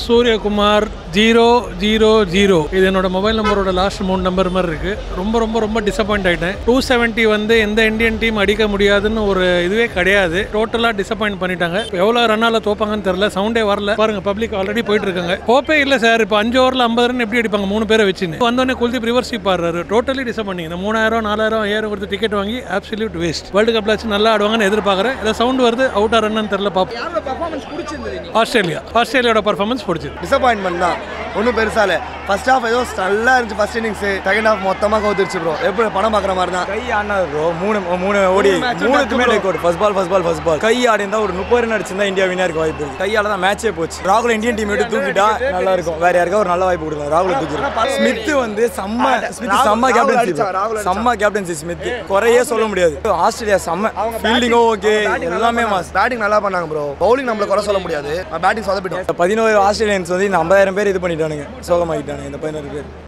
Suryakumar zero zero zero இது என்னோட mobile நம்பரோட லாஸ்ட் மூணு நம்பர் மாதிரி இருக்கு ரொம்ப ரொம்ப ரொம்ப டிசப்பாயிண்ட் ஆயிட்டேன் டூ செவன்ட்டி வந்து எந்த இந்தியன் டீம் அடிக்க முடியாதுன்னு ஒரு இதுவே கிடையாது டோட்டலாக டிசப்பாயிண்ட் பண்ணிட்டாங்க எவ்வளோ ரன்னால தோப்பாங்கன்னு தெரியல சவுண்டே வரல பாருங்க பப்ளிக் ஆல்ரெடி போயிட்டு இருக்காங்க ஹோப்பே இல்லை சார் இப்போ அஞ்சு ஓவரில் ஐம்பது ரன் எப்படி அடிப்பாங்க மூணு பேரை வச்சுன்னு வந்தோடனே குல்தீப் ரிவர்ஸ் பாடுறாரு டோட்டலி டிசப்பாயிண்டிங் இந்த மூணாயிரம் நாலாயிரம் ஐயாயிரம் கொடுத்து டிக்கெட் வாங்கி அப்சல்யூட் வேஸ்ட் வேர்ல்டு கப்ல வச்சு நல்லா ஆடுவாங்கன்னு எதிர்பார்க்குறேன் ஏதோ சவுண்ட் வருது அவுட் ஆறன்னு தெரியல பார்ப்போம் யாரோட பர்ஃபார்மன்ஸ் பிடிச்சிருந்தது நீங்க ஆஸ்திரேலியா ஆஸ்திரேலியாவோட பர்ஃபார்மன்ஸ் பிடிச்சது டிசப்பாயின்மெண்ட் தான் ஒன்றும் பெருசா இல்லை ஃபர்ஸ்ட் ஹாஃப் ஏதோ நல்லா இருந்துச்சு ஃபர்ஸ்ட் இன்னிங்ஸ் செகண்ட் ஹாஃப் மொத்தமாக கவுத்துருச்சு ப்ரோ எப்படி படம் பார்க்குற மாதிரி தான் கை ஆடினார் ப்ரோ மூணு மூணு ஓடி match மூணுக்குமே bro. Like out first ball first ball first ball கை ஆடி இருந்தா ஒரு முப்பது ரன் அடிச்சிருந்தா இந்தியா வினா இருக்க வாய்ப்பு இருக்கு கையால தான் மேட்சே போச்சு ராகுல் இந்தியன் டீம் விட்டு தூக்கிட்டா நல்லா இருக்கும் வேற யாருக்கா ஒரு நல்ல வாய்ப்பு கொடுக்கலாம் ராகுல் தூக்கி ஸ்மித் வந்து செம்ம ஸ்மித் செம்ம ராகுல் கேப்டன்சி அடிச்சா, ராகுல் அடிச்சா. செம்ம கேப்டன்சி ஸ்மித் குறையே சொல்ல முடியாது ஆஸ்திரேலியா செம்ம ஃபீல்டிங்கும் ஓகே எல்லாமே மாஸ் பேட்டிங் நல்லா பண்ணாங்க ப்ரோ பவுலிங் நம்மள குறை சொல்ல முடியாது பேட்டிங் சொதப்பிட்டோம் பதினோரு ஆஸ்திரேலியன்ஸ் வந்து இந்த ஐம்பதாயிரம் பேர் இது பண்ணிட்டானுங்க சோகமாக்கிட்டானுங்க இந்த பதினோரு பேர்